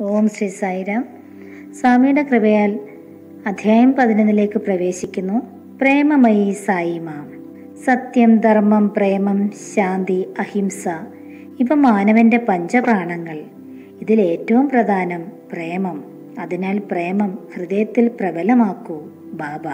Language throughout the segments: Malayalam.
ഓം ശ്രീ സായിരാം സ്വാമിയുടെ കൃപയാൽ അധ്യായം പതിനൊന്നിലേക്ക് പ്രവേശിക്കുന്നു പ്രേമമയി സായിമാം സത്യം ധർമ്മം പ്രേമം ശാന്തി അഹിംസ ഇവ മാനവന്റെ പഞ്ചപ്രാണങ്ങൾ ഇതിൽ ഏറ്റവും പ്രധാനം പ്രേമം അതിനാൽ പ്രേമം ഹൃദയത്തിൽ പ്രബലമാക്കൂ ബാബ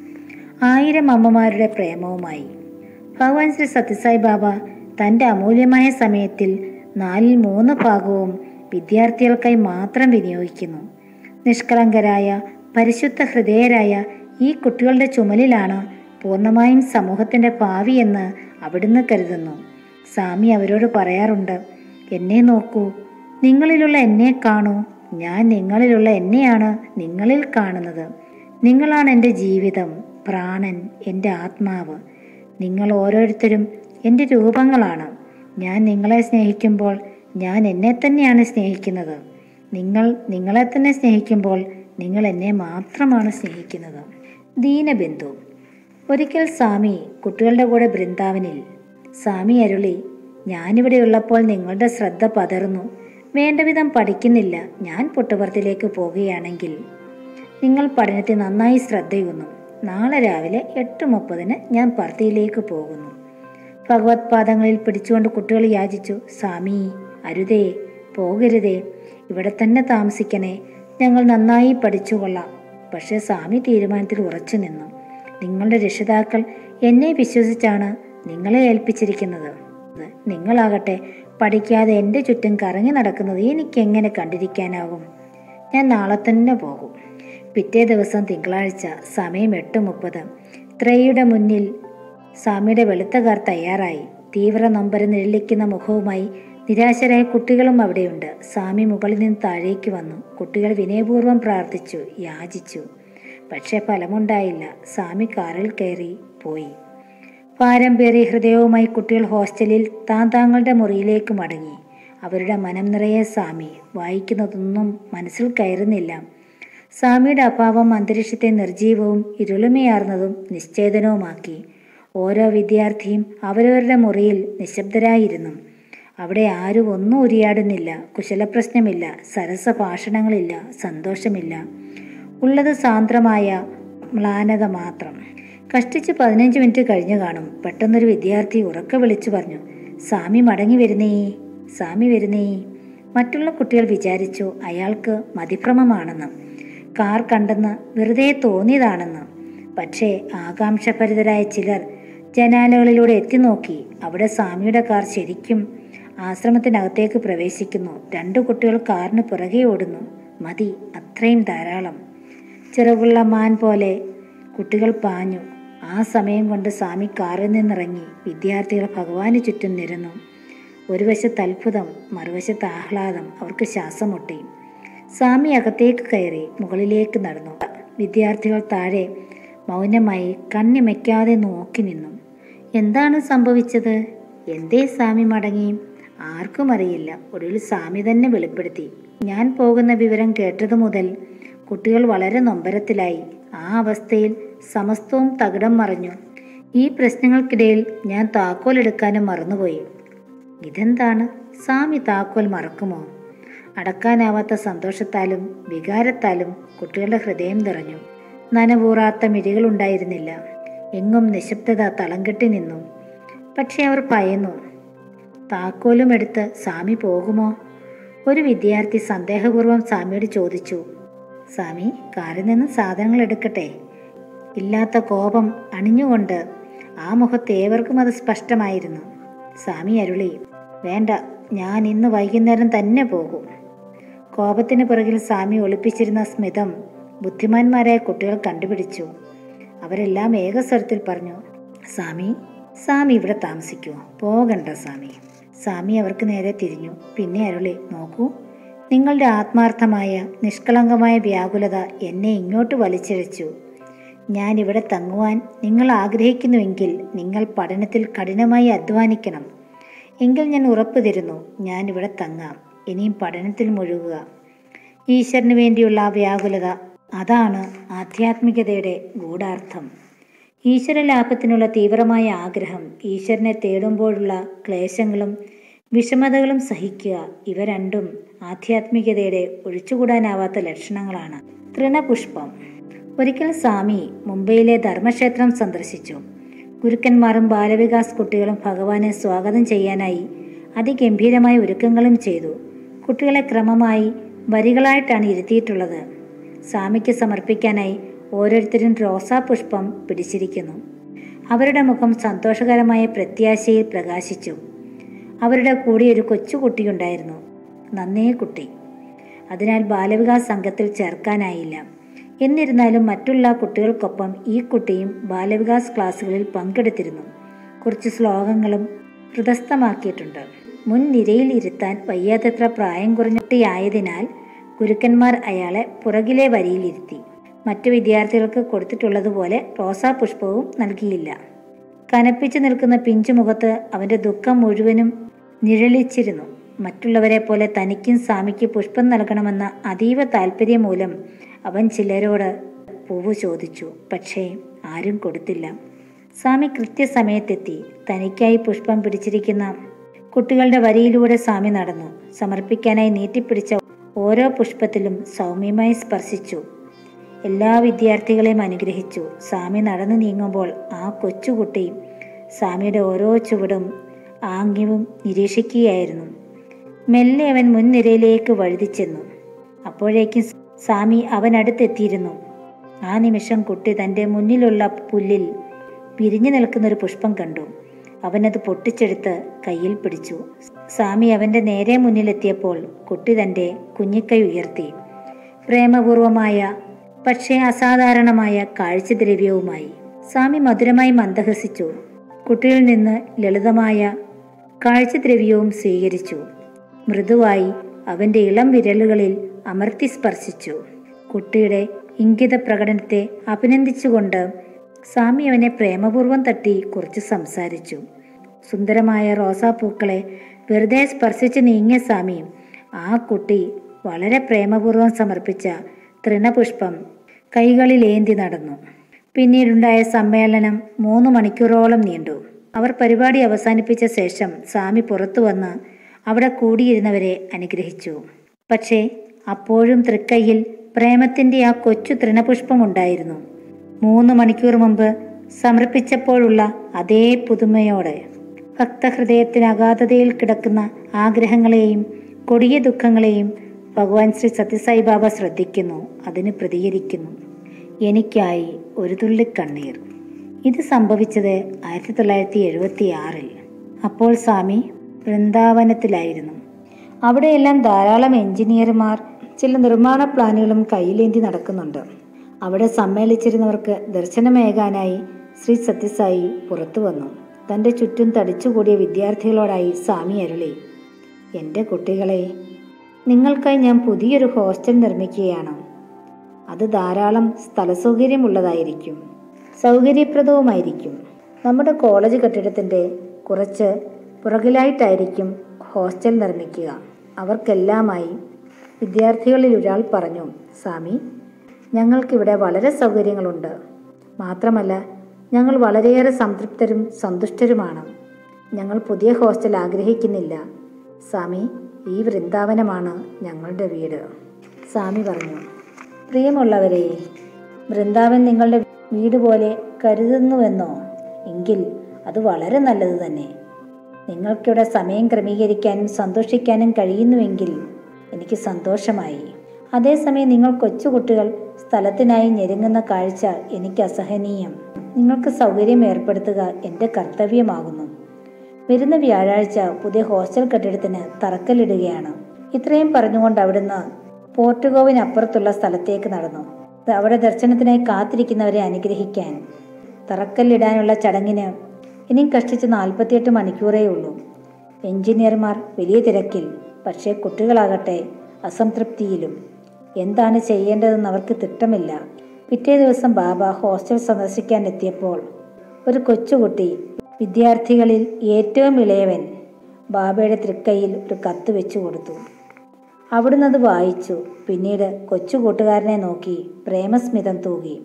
ആയിരം അമ്മമാരുടെ പ്രേമവുമായി ഭഗവാൻ ശ്രീ സത്യസായി ബാബ തൻ്റെ അമൂല്യമായ സമയത്തിൽ നാലിൽ മൂന്ന് ഭാഗവും വിദ്യാർത്ഥികൾക്കായി മാത്രം വിനിയോഗിക്കുന്നു നിഷ്കളങ്കരായ പരിശുദ്ധ ഹൃദയരായ ഈ കുട്ടികളുടെ ചുമലിലാണ് പൂർണ്ണമായും സമൂഹത്തിൻ്റെ ഭാവി എന്ന് അവിടുന്ന് കരുതുന്നു സ്വാമി അവരോട് പറയാറുണ്ട് എന്നെ നോക്കൂ നിങ്ങളിലുള്ള എന്നെ കാണൂ ഞാൻ നിങ്ങളിലുള്ള എന്നെയാണ് നിങ്ങളിൽ കാണുന്നത് നിങ്ങളാണ് എൻ്റെ ജീവിതം പ്രാണൻ എൻ്റെ ആത്മാവ് നിങ്ങൾ ഓരോരുത്തരും എൻ്റെ രൂപങ്ങളാണ് ഞാൻ നിങ്ങളെ സ്നേഹിക്കുമ്പോൾ ഞാൻ എന്നെ തന്നെയാണ് സ്നേഹിക്കുന്നത് നിങ്ങൾ നിങ്ങളെ തന്നെ സ്നേഹിക്കുമ്പോൾ നിങ്ങൾ എന്നെ മാത്രമാണ് സ്നേഹിക്കുന്നത് ദീനബന്ധു ഒരിക്കൽ സ്വാമി കുട്ടികളുടെ കൂടെ ബൃന്ദാവനിൽ സ്വാമി അരുളി ഞാനിവിടെ ഉള്ളപ്പോൾ നിങ്ങളുടെ ശ്രദ്ധ പതറുന്നു വേണ്ടവിധം പഠിക്കുന്നില്ല ഞാൻ പുട്ടുപുറത്തിലേക്ക് പോകുകയാണെങ്കിൽ നിങ്ങൾ പഠനത്തിൽ നന്നായി ശ്രദ്ധയൂന്നു നാളെ രാവിലെ എട്ട് മുപ്പതിന് ഞാൻ പർത്തിയിലേക്ക് പോകുന്നു ഭഗവത് പാദങ്ങളിൽ പിടിച്ചുകൊണ്ട് കുട്ടികൾ യാചിച്ചു സ്വാമി അരുതേ പോകരുതേ ഇവിടെ തന്നെ താമസിക്കണേ ഞങ്ങൾ നന്നായി പഠിച്ചുകൊള്ളാം പക്ഷേ സ്വാമി തീരുമാനത്തിൽ ഉറച്ചു നിന്നു നിങ്ങളുടെ രക്ഷിതാക്കൾ എന്നെ വിശ്വസിച്ചാണ് നിങ്ങളെ ഏൽപ്പിച്ചിരിക്കുന്നത് നിങ്ങളാകട്ടെ പഠിക്കാതെ എൻ്റെ ചുറ്റും കറങ്ങി നടക്കുന്നത് എനിക്ക് എങ്ങനെ കണ്ടിരിക്കാനാകും ഞാൻ നാളെ തന്നെ പോകും പിറ്റേ ദിവസം തിങ്കളാഴ്ച സമയം എട്ട് മുപ്പത് ത്രയുടെ മുന്നിൽ സ്വാമിയുടെ വെളുത്ത കാർ തയ്യാറായി തീവ്ര നമ്പരം നിഴലിക്കുന്ന മുഖവുമായി നിരാശരായ കുട്ടികളും അവിടെയുണ്ട് സ്വാമി മുകളിൽ നിന്ന് താഴേക്ക് വന്നു കുട്ടികൾ വിനയപൂർവ്വം പ്രാർത്ഥിച്ചു യാചിച്ചു പക്ഷേ ഫലമുണ്ടായില്ല സ്വാമി കാറിൽ കയറി പോയി പാരമ്പര്യ ഹൃദയവുമായി കുട്ടികൾ ഹോസ്റ്റലിൽ താൻ താങ്കളുടെ മുറിയിലേക്ക് മടങ്ങി അവരുടെ മനം നിറയെ സ്വാമി വായിക്കുന്നതൊന്നും മനസ്സിൽ കയറുന്നില്ല സ്വാമിയുടെ അഭാവം അന്തരീക്ഷത്തെ നിർജീവവും ഇരുളിമയാർന്നതും നിശ്ചേതനവുമാക്കി ഓരോ വിദ്യാർത്ഥിയും അവരവരുടെ മുറിയിൽ നിശബ്ദരായിരുന്നു അവിടെ ആരും ഒന്നും ഉരിയാടുന്നില്ല കുശലപ്രശ്നമില്ല സരസ ഭാഷണങ്ങളില്ല സന്തോഷമില്ല ഉള്ളത് സാന്ദ്രമായ മ്ലാനത മാത്രം കഷ്ടിച്ച് പതിനഞ്ച് മിനിറ്റ് കഴിഞ്ഞു കാണും പെട്ടെന്നൊരു വിദ്യാർത്ഥി ഉറക്കെ വിളിച്ചു പറഞ്ഞു സ്വാമി മടങ്ങി വരുന്നേ സ്വാമി വരുന്നേ മറ്റുള്ള കുട്ടികൾ വിചാരിച്ചു അയാൾക്ക് മതിഭ്രമമാണെന്ന് കാർ കണ്ടെന്ന് വെറുതെ തോന്നിയതാണെന്ന് പക്ഷേ ആകാംക്ഷഭരിതരായ ചിലർ ജനാലകളിലൂടെ എത്തി നോക്കി അവിടെ സ്വാമിയുടെ കാർ ശരിക്കും ആശ്രമത്തിനകത്തേക്ക് പ്രവേശിക്കുന്നു രണ്ടു കുട്ടികൾ കാറിന് പുറകെ ഓടുന്നു മതി അത്രയും ധാരാളം ചിറകുള്ള മാൻ പോലെ കുട്ടികൾ പാഞ്ഞു ആ സമയം കൊണ്ട് സ്വാമി കാറിൽ നിന്നിറങ്ങി വിദ്യാർത്ഥികൾ ഭഗവാന് ചുറ്റും നിരന്നു ഒരു വശത്ത് അത്ഭുതം മറുവശത്ത് ആഹ്ലാദം അവർക്ക് ശ്വാസം മുട്ടി സ്വാമി അകത്തേക്ക് കയറി മുകളിലേക്ക് നടന്നു വിദ്യാർത്ഥികൾ താഴെ മൗനമായി കണ്ണിമയ്ക്കാതെ നോക്കി നിന്നു എന്താണ് സംഭവിച്ചത് എന്തേ സ്വാമി മടങ്ങി ആർക്കും അറിയില്ല ഒടുവിൽ സ്വാമി തന്നെ വെളിപ്പെടുത്തി ഞാൻ പോകുന്ന വിവരം കേട്ടതു മുതൽ കുട്ടികൾ വളരെ നൊമ്പരത്തിലായി ആ അവസ്ഥയിൽ സമസ്തവും തകിടം മറിഞ്ഞു ഈ പ്രശ്നങ്ങൾക്കിടയിൽ ഞാൻ താക്കോൽ എടുക്കാനും മറന്നുപോയി ഇതെന്താണ് സ്വാമി താക്കോൽ മറക്കുമോ അടക്കാനാവാത്ത സന്തോഷത്താലും വികാരത്താലും കുട്ടികളുടെ ഹൃദയം നിറഞ്ഞു നനവൂറാത്ത മിഴികളുണ്ടായിരുന്നില്ല എങ്ങും നിശബ്ദത തളം കെട്ടി നിന്നു പക്ഷെ അവർ ഭയന്നു താക്കോലും എടുത്ത് സ്വാമി പോകുമോ ഒരു വിദ്യാർത്ഥി സന്ദേഹപൂർവ്വം സ്വാമിയോട് ചോദിച്ചു സ്വാമി കാറിൽ നിന്ന് സാധനങ്ങൾ എടുക്കട്ടെ ഇല്ലാത്ത കോപം അണിഞ്ഞുകൊണ്ട് ആ മുഖത്ത് ഏവർക്കും അത് സ്പഷ്ടമായിരുന്നു സ്വാമി അരുളി വേണ്ട ഞാൻ ഇന്ന് വൈകുന്നേരം തന്നെ പോകും കോപത്തിന് പുറകിൽ സ്വാമി ഒളിപ്പിച്ചിരുന്ന സ്മിതം ബുദ്ധിമാന്മാരായ കുട്ടികൾ കണ്ടുപിടിച്ചു അവരെല്ലാം ഏകസ്വരത്തിൽ പറഞ്ഞു സ്വാമി സ്വാമി ഇവിടെ താമസിക്കൂ പോകണ്ട സ്വാമി സ്വാമി അവർക്ക് നേരെ തിരിഞ്ഞു പിന്നെ അരുളി നോക്കൂ നിങ്ങളുടെ ആത്മാർത്ഥമായ നിഷ്കളങ്കമായ വ്യാകുലത എന്നെ ഇങ്ങോട്ട് വലിച്ചിഴച്ചു ഞാൻ ഇവിടെ തങ്ങുവാൻ നിങ്ങൾ ആഗ്രഹിക്കുന്നുവെങ്കിൽ നിങ്ങൾ പഠനത്തിൽ കഠിനമായി അധ്വാനിക്കണം എങ്കിൽ ഞാൻ ഉറപ്പു തരുന്നു ഞാൻ ഇവിടെ തങ്ങാം ഇനിയും പഠനത്തിൽ മുഴുകുക ഈശ്വരന് വേണ്ടിയുള്ള ആ വ്യാകുലത അതാണ് ആധ്യാത്മികതയുടെ ഗൂഢാർത്ഥം ഈശ്വര ലാഭത്തിനുള്ള തീവ്രമായ ആഗ്രഹം ഈശ്വരനെ തേടുമ്പോഴുള്ള ക്ലേശങ്ങളും വിഷമതകളും സഹിക്കുക ഇവ രണ്ടും ആധ്യാത്മികതയുടെ ഒഴിച്ചുകൂടാനാവാത്ത ലക്ഷണങ്ങളാണ് തൃണപുഷ്പം ഒരിക്കൽ സ്വാമി മുംബൈയിലെ ധർമ്മക്ഷേത്രം സന്ദർശിച്ചു ഗുരുക്കന്മാരും ബാലവികാസ് കുട്ടികളും ഭഗവാനെ സ്വാഗതം ചെയ്യാനായി അതിഗംഭീരമായ ഒരുക്കങ്ങളും ചെയ്തു കുട്ടികളെ ക്രമമായി വരികളായിട്ടാണ് ഇരുത്തിയിട്ടുള്ളത് സ്വാമിക്ക് സമർപ്പിക്കാനായി ഓരോരുത്തരും റോസാപുഷ്പം പിടിച്ചിരിക്കുന്നു അവരുടെ മുഖം സന്തോഷകരമായ പ്രത്യാശയിൽ പ്രകാശിച്ചു അവരുടെ കൂടെ ഒരു കൊച്ചുകുട്ടിയുണ്ടായിരുന്നു നന്നേ കുട്ടി അതിനാൽ ബാലവികാസ് സംഘത്തിൽ ചേർക്കാനായില്ല എന്നിരുന്നാലും മറ്റുള്ള കുട്ടികൾക്കൊപ്പം ഈ കുട്ടിയും ബാലവികാസ് ക്ലാസ്സുകളിൽ പങ്കെടുത്തിരുന്നു കുറച്ച് ശ്ലോകങ്ങളും ഹൃദസ്ഥമാക്കിയിട്ടുണ്ട് മുൻ നിരയിൽ ഇരുത്താൻ വയ്യാത്തത്ര പ്രായം കുറഞ്ഞ കുട്ടിയായതിനാൽ ഗുരുക്കന്മാർ അയാളെ പുറകിലെ വരിയിലിരുത്തി മറ്റു വിദ്യാർത്ഥികൾക്ക് കൊടുത്തിട്ടുള്ളതുപോലെ റോസാപുഷ്പവും നൽകിയില്ല കനപ്പിച്ചു നിൽക്കുന്ന പിഞ്ചുമുഖത്ത് അവന്റെ ദുഃഖം മുഴുവനും നിഴലിച്ചിരുന്നു മറ്റുള്ളവരെ പോലെ തനിക്കും സ്വാമിക്ക് പുഷ്പം നൽകണമെന്ന അതീവ താല്പര്യം മൂലം അവൻ ചിലരോട് പൂവ് ചോദിച്ചു പക്ഷേ ആരും കൊടുത്തില്ല സ്വാമി കൃത്യസമയത്തെത്തി തനിക്കായി പുഷ്പം പിടിച്ചിരിക്കുന്ന കുട്ടികളുടെ വരിയിലൂടെ സ്വാമി നടന്നു സമർപ്പിക്കാനായി നീട്ടിപ്പിടിച്ച ഓരോ പുഷ്പത്തിലും സൗമ്യമായി സ്പർശിച്ചു എല്ലാ വിദ്യാർത്ഥികളെയും അനുഗ്രഹിച്ചു സ്വാമി നടന്നു നീങ്ങുമ്പോൾ ആ കൊച്ചുകുട്ടി സ്വാമിയുടെ ഓരോ ചുവടും ആംഗ്യവും നിരീക്ഷിക്കുകയായിരുന്നു മെല്ലെ അവൻ മുൻനിരയിലേക്ക് വഴുതിച്ചെന്നു അപ്പോഴേക്കും സ്വാമി അവനടുത്തെത്തിയിരുന്നു ആ നിമിഷം കുട്ടി തൻ്റെ മുന്നിലുള്ള പുല്ലിൽ പിരിഞ്ഞു നിൽക്കുന്ന ഒരു പുഷ്പം കണ്ടു അവനത് പൊട്ടിച്ചെടുത്ത് കയ്യിൽ പിടിച്ചു സ്വാമി അവൻ്റെ നേരെ മുന്നിലെത്തിയപ്പോൾ കുട്ടി തൻ്റെ കുഞ്ഞിക്കൈ ഉയർത്തി പ്രേമപൂർവമായ പക്ഷേ അസാധാരണമായ കാഴ്ചദ്രവ്യവുമായി സ്വാമി മധുരമായി മന്ദഹസിച്ചു കുട്ടിയിൽ നിന്ന് ലളിതമായ കാഴ്ചദ്രവ്യവും സ്വീകരിച്ചു മൃദുവായി അവൻ്റെ ഇളം വിരലുകളിൽ അമർത്തി സ്പർശിച്ചു കുട്ടിയുടെ ഇംഗിത പ്രകടനത്തെ അഭിനന്ദിച്ചുകൊണ്ട് സ്വാമി അവനെ പ്രേമപൂർവ്വം തട്ടി കുറച്ച് സംസാരിച്ചു സുന്ദരമായ റോസാപ്പൂക്കളെ വെറുതെ സ്പർശിച്ച് നീങ്ങിയ സ്വാമി ആ കുട്ടി വളരെ പ്രേമപൂർവ്വം സമർപ്പിച്ച തൃണപുഷ്പം കൈകളിലേന്തി നടന്നു പിന്നീടുണ്ടായ സമ്മേളനം മൂന്ന് മണിക്കൂറോളം നീണ്ടു അവർ പരിപാടി അവസാനിപ്പിച്ച ശേഷം സ്വാമി പുറത്തു വന്ന് അവിടെ കൂടിയിരുന്നവരെ അനുഗ്രഹിച്ചു പക്ഷേ അപ്പോഴും തൃക്കൈയിൽ പ്രേമത്തിന്റെ ആ കൊച്ചു തൃണപുഷ്പം ഉണ്ടായിരുന്നു മൂന്ന് മണിക്കൂർ മുമ്പ് സമർപ്പിച്ചപ്പോഴുള്ള അതേ പുതുമയോടെ ഭക്തഹൃദയത്തിന് അഗാധതയിൽ കിടക്കുന്ന ആഗ്രഹങ്ങളെയും കൊടിയ ദുഃഖങ്ങളെയും ഭഗവാൻ ശ്രീ സത്യസായി ബാബ ശ്രദ്ധിക്കുന്നു അതിന് പ്രതികരിക്കുന്നു എനിക്കായി ഒരു തുള്ളി കണ്ണീർ ഇത് സംഭവിച്ചത് ആയിരത്തി തൊള്ളായിരത്തി എഴുപത്തി ആറിൽ അപ്പോൾ സ്വാമി വൃന്ദാവനത്തിലായിരുന്നു അവിടെയെല്ലാം ധാരാളം എഞ്ചിനീയർമാർ ചില നിർമ്മാണ പ്ലാനുകളും കയ്യിലേന്തി നടക്കുന്നുണ്ട് അവിടെ സമ്മേളിച്ചിരുന്നവർക്ക് ദർശനമേകാനായി ശ്രീ സത്യസായി പുറത്തു വന്നു തൻ്റെ ചുറ്റും തടിച്ചുകൂടിയ വിദ്യാർത്ഥികളോടായി സ്വാമി അരുളി എൻ്റെ കുട്ടികളെ നിങ്ങൾക്കായി ഞാൻ പുതിയൊരു ഹോസ്റ്റൽ നിർമ്മിക്കുകയാണ് അത് ധാരാളം സ്ഥലസൗകര്യമുള്ളതായിരിക്കും സൗകര്യപ്രദവുമായിരിക്കും നമ്മുടെ കോളേജ് കെട്ടിടത്തിൻ്റെ കുറച്ച് പുറകിലായിട്ടായിരിക്കും ഹോസ്റ്റൽ നിർമ്മിക്കുക അവർക്കെല്ലാമായി വിദ്യാർത്ഥികളിൽ ഒരാൾ പറഞ്ഞു സ്വാമി ഞങ്ങൾക്കിവിടെ വളരെ സൗകര്യങ്ങളുണ്ട് മാത്രമല്ല ഞങ്ങൾ വളരെയേറെ സംതൃപ്തരും സന്തുഷ്ടരുമാണ് ഞങ്ങൾ പുതിയ ഹോസ്റ്റൽ ആഗ്രഹിക്കുന്നില്ല സ്വാമി ഈ വൃന്ദാവനമാണ് ഞങ്ങളുടെ വീട് സ്വാമി പറഞ്ഞു പ്രിയമുള്ളവരെ വൃന്ദാവൻ നിങ്ങളുടെ വീട് പോലെ കരുതുന്നുവെന്നോ എങ്കിൽ അത് വളരെ നല്ലത് തന്നെ നിങ്ങൾക്കിവിടെ സമയം ക്രമീകരിക്കാനും സന്തോഷിക്കാനും കഴിയുന്നുവെങ്കിൽ എനിക്ക് സന്തോഷമായി അതേസമയം നിങ്ങൾ കൊച്ചുകുട്ടികൾ സ്ഥലത്തിനായി ഞെരുങ്ങുന്ന കാഴ്ച എനിക്ക് അസഹനീയം നിങ്ങൾക്ക് സൗകര്യം ഏർപ്പെടുത്തുക എൻ്റെ കർത്തവ്യമാകുന്നു വരുന്ന വ്യാഴാഴ്ച പുതിയ ഹോസ്റ്റൽ കെട്ടിടത്തിന് തറക്കല്ലിടുകയാണ് ഇത്രയും പറഞ്ഞുകൊണ്ട് അവിടുന്ന് പോർട്ടുഗോവിനപ്പുറത്തുള്ള സ്ഥലത്തേക്ക് നടന്നു അവിടെ ദർശനത്തിനായി കാത്തിരിക്കുന്നവരെ അനുഗ്രഹിക്കാൻ തറക്കല്ലിടാനുള്ള ചടങ്ങിന് ഇനിയും കഷ്ടിച്ച് നാൽപ്പത്തിയെട്ട് മണിക്കൂറേ ഉള്ളൂ എഞ്ചിനീയർമാർ വലിയ തിരക്കിൽ പക്ഷേ കുട്ടികളാകട്ടെ അസംതൃപ്തിയിലും എന്താണ് ചെയ്യേണ്ടതെന്ന് അവർക്ക് തിട്ടമില്ല പിറ്റേ ദിവസം ബാബ ഹോസ്റ്റൽ സന്ദർശിക്കാൻ എത്തിയപ്പോൾ ഒരു കൊച്ചുകുട്ടി വിദ്യാർത്ഥികളിൽ ഏറ്റവും ഇളയവൻ ബാബയുടെ തൃക്കൈയിൽ ഒരു കത്ത് വെച്ചു കൊടുത്തു അവിടുന്ന് അത് വായിച്ചു പിന്നീട് കൊച്ചു കൂട്ടുകാരനെ നോക്കി പ്രേമസ്മിതം തൂകി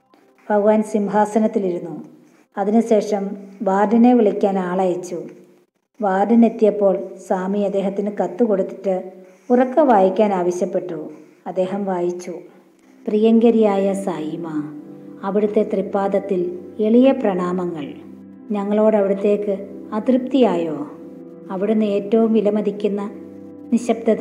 ഭഗവാൻ സിംഹാസനത്തിലിരുന്നു അതിനുശേഷം വാർഡിനെ വിളിക്കാൻ ആളയച്ചു വാർഡൻ എത്തിയപ്പോൾ സ്വാമി അദ്ദേഹത്തിന് കത്ത് കൊടുത്തിട്ട് ഉറക്ക വായിക്കാൻ ആവശ്യപ്പെട്ടു അദ്ദേഹം വായിച്ചു പ്രിയങ്കരിയായ സായിമ അവിടുത്തെ തൃപ്പാദത്തിൽ എളിയ പ്രണാമങ്ങൾ ഞങ്ങളോട് അവിടത്തേക്ക് അതൃപ്തിയായോ അവിടുന്ന് ഏറ്റവും വിലമതിക്കുന്ന നിശബ്ദത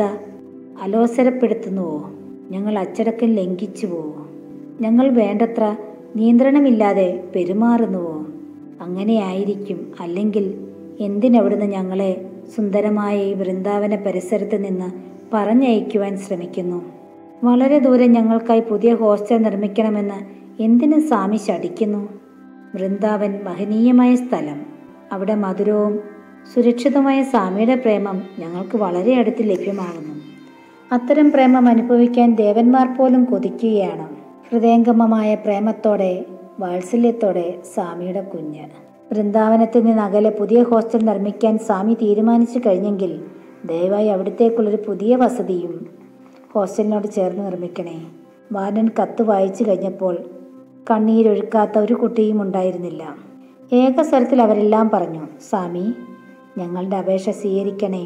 അലോസരപ്പെടുത്തുന്നുവോ ഞങ്ങൾ അച്ചടക്കം ലംഘിച്ചുവോ ഞങ്ങൾ വേണ്ടത്ര നിയന്ത്രണമില്ലാതെ പെരുമാറുന്നുവോ അങ്ങനെയായിരിക്കും അല്ലെങ്കിൽ എന്തിനവിടുന്ന് ഞങ്ങളെ സുന്ദരമായ ഈ വൃന്ദാവന പരിസരത്ത് നിന്ന് പറഞ്ഞയക്കുവാൻ ശ്രമിക്കുന്നു വളരെ ദൂരെ ഞങ്ങൾക്കായി പുതിയ ഹോസ്റ്റൽ നിർമ്മിക്കണമെന്ന് എന്തിനു സ്വാമി ശടിക്കുന്നു വൃന്ദാവൻ മഹനീയമായ സ്ഥലം അവിടെ മധുരവും സുരക്ഷിതമായ സ്വാമിയുടെ പ്രേമം ഞങ്ങൾക്ക് വളരെ അടുത്ത് ലഭ്യമാകുന്നു അത്തരം പ്രേമം അനുഭവിക്കാൻ ദേവന്മാർ പോലും കൊതിക്കുകയാണ് ഹൃദയംഗമമായ പ്രേമത്തോടെ വാത്സല്യത്തോടെ സ്വാമിയുടെ കുഞ്ഞ് വൃന്ദാവനത്തിൽ നിന്ന് അകലെ പുതിയ ഹോസ്റ്റൽ നിർമ്മിക്കാൻ സ്വാമി തീരുമാനിച്ചു കഴിഞ്ഞെങ്കിൽ ദയവായി അവിടത്തേക്കുള്ളൊരു പുതിയ വസതിയും ഹോസ്റ്റലിനോട് ചേർന്ന് നിർമ്മിക്കണേ വാർഡൻ കത്ത് വായിച്ചു കഴിഞ്ഞപ്പോൾ കണ്ണീരൊഴുക്കാത്ത ഒരു കുട്ടിയും ഉണ്ടായിരുന്നില്ല ഏകസ്വരത്തിൽ അവരെല്ലാം പറഞ്ഞു സ്വാമി ഞങ്ങളുടെ അപേക്ഷ സ്വീകരിക്കണേ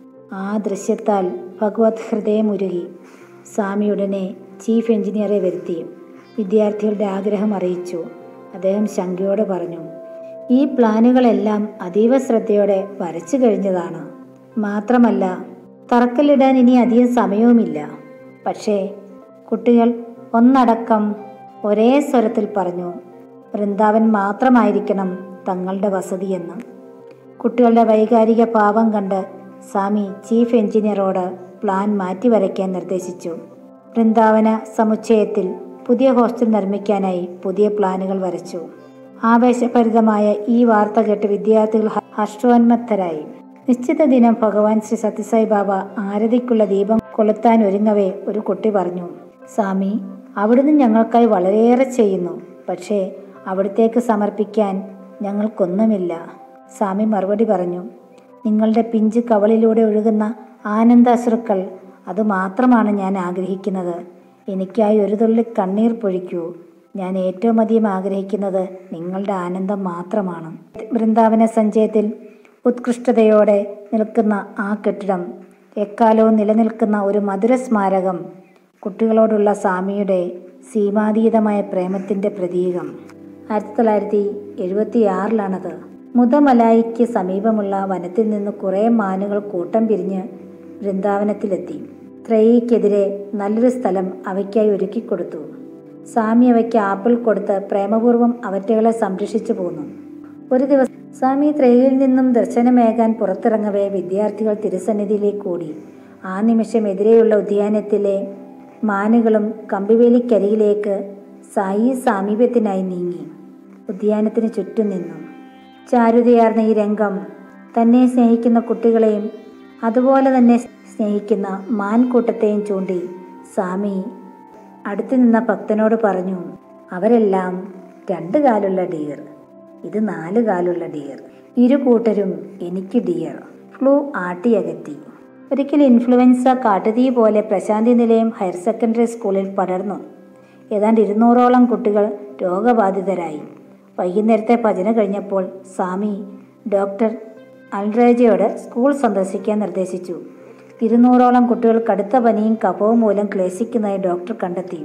ആ ദൃശ്യത്താൽ ഭഗവത് ഹൃദയമുരുകി സ്വാമി ഉടനെ ചീഫ് എഞ്ചിനീയറെ വരുത്തി വിദ്യാർത്ഥികളുടെ ആഗ്രഹം അറിയിച്ചു അദ്ദേഹം ശങ്കയോട് പറഞ്ഞു ഈ പ്ലാനുകളെല്ലാം അതീവ ശ്രദ്ധയോടെ വരച്ചു കഴിഞ്ഞതാണ് മാത്രമല്ല തറക്കല്ലിടാൻ ഇനി അധികം സമയവുമില്ല പക്ഷേ കുട്ടികൾ ഒന്നടക്കം ഒരേ സ്വരത്തിൽ പറഞ്ഞു വൃന്ദാവൻ മാത്രമായിരിക്കണം തങ്ങളുടെ വസതിയെന്ന് കുട്ടികളുടെ വൈകാരിക ഭാവം കണ്ട് സ്വാമി ചീഫ് എഞ്ചിനീയറോട് പ്ലാൻ മാറ്റി വരയ്ക്കാൻ നിർദ്ദേശിച്ചു വൃന്ദാവന സമുച്ചയത്തിൽ പുതിയ ഹോസ്റ്റൽ നിർമ്മിക്കാനായി പുതിയ പ്ലാനുകൾ വരച്ചു ആവേശഭരിതമായ ഈ വാർത്ത കേട്ട് വിദ്യാർത്ഥികൾ ഹ- ഹർഷോന്മത്തരായി നിശ്ചിത ദിനം ഭഗവാൻ ശ്രീ സത്യസായി ബാബ ആരതിക്കുള്ള ദീപം കൊളുത്താൻ ഒരുങ്ങവേ ഒരു കുട്ടി പറഞ്ഞു സ്വാമി അവിടുന്ന് ഞങ്ങൾക്കായി വളരെയേറെ ചെയ്യുന്നു പക്ഷേ അവിടത്തേക്ക് സമർപ്പിക്കാൻ ഞങ്ങൾക്കൊന്നുമില്ല സ്വാമി മറുപടി പറഞ്ഞു നിങ്ങളുടെ പിഞ്ച് കവളിലൂടെ ഒഴുകുന്ന ആനന്ദാശ്രുക്കൾ അതുമാത്രമാണ് ഞാൻ ആഗ്രഹിക്കുന്നത് എനിക്കായി ഒരു തുള്ളി കണ്ണീർ പൊഴിക്കൂ ഞാൻ ഏറ്റവും അധികം ആഗ്രഹിക്കുന്നത് നിങ്ങളുടെ ആനന്ദം മാത്രമാണ് വൃന്ദാവന സഞ്ചയത്തിൽ ഉത്കൃഷ്ടതയോടെ നിൽക്കുന്ന ആ കെട്ടിടം എക്കാലവും നിലനിൽക്കുന്ന ഒരു മധുര സ്മാരകം കുട്ടികളോടുള്ള സ്വാമിയുടെ സീമാതീതമായ പ്രേമത്തിൻ്റെ പ്രതീകം ആയിരത്തി തൊള്ളായിരത്തി എഴുപത്തി ആറിലാണത് മുതമലായിക്ക് സമീപമുള്ള വനത്തിൽ നിന്ന് കുറേ മാനുകൾ കൂട്ടം പിരിഞ്ഞ് വൃന്ദാവനത്തിലെത്തി ത്രയിക്കെതിരെ നല്ലൊരു സ്ഥലം അവയ്ക്കായി ഒരുക്കിക്കൊടുത്തു സ്വാമി അവയ്ക്ക് ആപ്പിൾ കൊടുത്ത് പ്രേമപൂർവ്വം അവറ്റകളെ സംരക്ഷിച്ചു പോന്നു ഒരു ദിവസം സ്വാമി ത്രയിൽ നിന്നും ദർശനമേകാൻ പുറത്തിറങ്ങവേ വിദ്യാർത്ഥികൾ തിരുസന്നിധിയിലേക്ക് കൂടി ആ നിമിഷം എതിരെയുള്ള ഉദ്യാനത്തിലെ മാനുകളും കമ്പിവേലിക്കരികിലേക്ക് സായി സാമീപ്യത്തിനായി നീങ്ങി ഉദ്യാനത്തിന് ചുറ്റും നിന്നു ചാരുതയാർന്ന ഈ രംഗം തന്നെ സ്നേഹിക്കുന്ന കുട്ടികളെയും അതുപോലെ തന്നെ സ്നേഹിക്കുന്ന മാൻകൂട്ടത്തെയും ചൂണ്ടി സ്വാമി അടുത്തു നിന്ന ഭക്തനോട് പറഞ്ഞു അവരെല്ലാം രണ്ട് കാലുള്ള ഡിയർ ഇത് നാല് കാലുള്ള ഡിയർ ഇരു കൂട്ടരും എനിക്ക് ഡിയർ ഫ്ലൂ ആട്ടിയകറ്റി ഒരിക്കൽ ഇൻഫ്ലുവൻസ കാട്ടുതീ പോലെ പ്രശാന്തി നിലയം ഹയർ സെക്കൻഡറി സ്കൂളിൽ പടർന്നു ഏതാണ്ട് ഇരുന്നൂറോളം കുട്ടികൾ രോഗബാധിതരായി വൈകുന്നേരത്തെ ഭജന കഴിഞ്ഞപ്പോൾ സ്വാമി ഡോക്ടർ അൽറേജയോട് സ്കൂൾ സന്ദർശിക്കാൻ നിർദ്ദേശിച്ചു ഇരുന്നൂറോളം കുട്ടികൾ കടുത്ത പനിയും കഫവും മൂലം ക്ലേശിക്കുന്നതായി ഡോക്ടർ കണ്ടെത്തി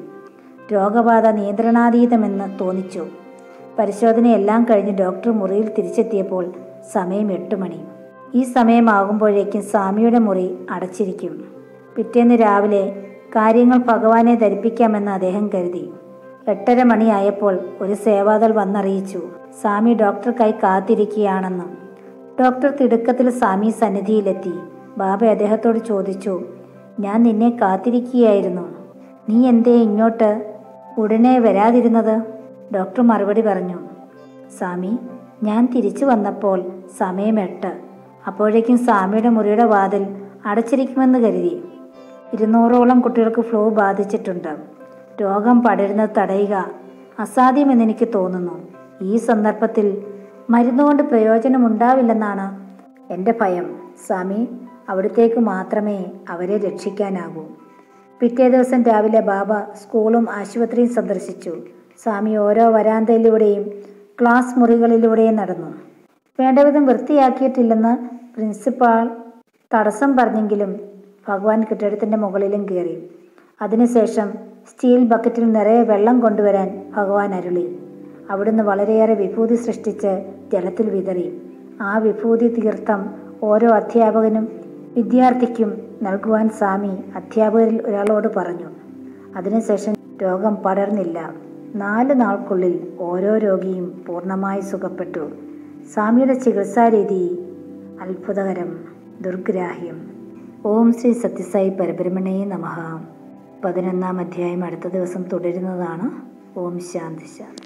രോഗബാധ നിയന്ത്രണാതീതമെന്ന് തോന്നിച്ചു പരിശോധനയെല്ലാം കഴിഞ്ഞ് ഡോക്ടർ മുറിയിൽ തിരിച്ചെത്തിയപ്പോൾ സമയം എട്ട് മണി ഈ സമയമാകുമ്പോഴേക്കും സ്വാമിയുടെ മുറി അടച്ചിരിക്കും പിറ്റേന്ന് രാവിലെ കാര്യങ്ങൾ ഭഗവാനെ ധരിപ്പിക്കാമെന്ന് അദ്ദേഹം കരുതി എട്ടര മണിയായപ്പോൾ ഒരു സേവാദൾ വന്നറിയിച്ചു സ്വാമി ഡോക്ടർക്കായി കാത്തിരിക്കുകയാണെന്ന് ഡോക്ടർ തിടുക്കത്തിൽ സ്വാമി സന്നിധിയിലെത്തി ബാബ അദ്ദേഹത്തോട് ചോദിച്ചു ഞാൻ നിന്നെ കാത്തിരിക്കുകയായിരുന്നു നീ എന്തേ ഇങ്ങോട്ട് ഉടനെ വരാതിരുന്നത് ഡോക്ടർ മറുപടി പറഞ്ഞു സ്വാമി ഞാൻ തിരിച്ചു വന്നപ്പോൾ സമയം എട്ട് അപ്പോഴേക്കും സ്വാമിയുടെ മുറിയുടെ വാതിൽ അടച്ചിരിക്കുമെന്ന് കരുതി ഇരുന്നൂറോളം കുട്ടികൾക്ക് ഫ്ലൂ ബാധിച്ചിട്ടുണ്ട് രോഗം പടരുന്നത് തടയുക അസാധ്യമെന്ന് എനിക്ക് തോന്നുന്നു ഈ സന്ദർഭത്തിൽ മരുന്നുകൊണ്ട് പ്രയോജനമുണ്ടാവില്ലെന്നാണ് എൻ്റെ ഭയം സ്വാമി അവിടത്തേക്ക് മാത്രമേ അവരെ രക്ഷിക്കാനാകൂ പിറ്റേ ദിവസം രാവിലെ ബാബ സ്കൂളും ആശുപത്രിയും സന്ദർശിച്ചു സ്വാമി ഓരോ വരാന്തയിലൂടെയും ക്ലാസ് മുറികളിലൂടെയും നടന്നു വേണ്ടവിധം വൃത്തിയാക്കിയിട്ടില്ലെന്ന് പ്രിൻസിപ്പാൾ തടസ്സം പറഞ്ഞെങ്കിലും ഭഗവാൻ കെട്ടിടത്തിൻ്റെ മുകളിലും കയറി അതിനുശേഷം സ്റ്റീൽ ബക്കറ്റിൽ നിറയെ വെള്ളം കൊണ്ടുവരാൻ ഭഗവാൻ അരുളി അവിടുന്ന് വളരെയേറെ വിഭൂതി സൃഷ്ടിച്ച് ജലത്തിൽ വിതറി ആ വിഭൂതി തീർത്ഥം ഓരോ അധ്യാപകനും വിദ്യാർത്ഥിക്കും നൽകുവാൻ സ്വാമി അധ്യാപകരിൽ ഒരാളോട് പറഞ്ഞു അതിനുശേഷം രോഗം പടർന്നില്ല നാല് നാൾക്കുള്ളിൽ ഓരോ രോഗിയും പൂർണ്ണമായി സുഖപ്പെട്ടു സ്വാമിയുടെ ചികിത്സാരീതി അത്ഭുതകരം ദുർഗ്രാഹ്യം ഓം ശ്രീ സത്യസായി പരബ്രഹ്മണേ നമഃ പതിനൊന്നാം അധ്യായം അടുത്ത ദിവസം തുടരുന്നതാണ് ഓം ശാന്തി ശാന്തി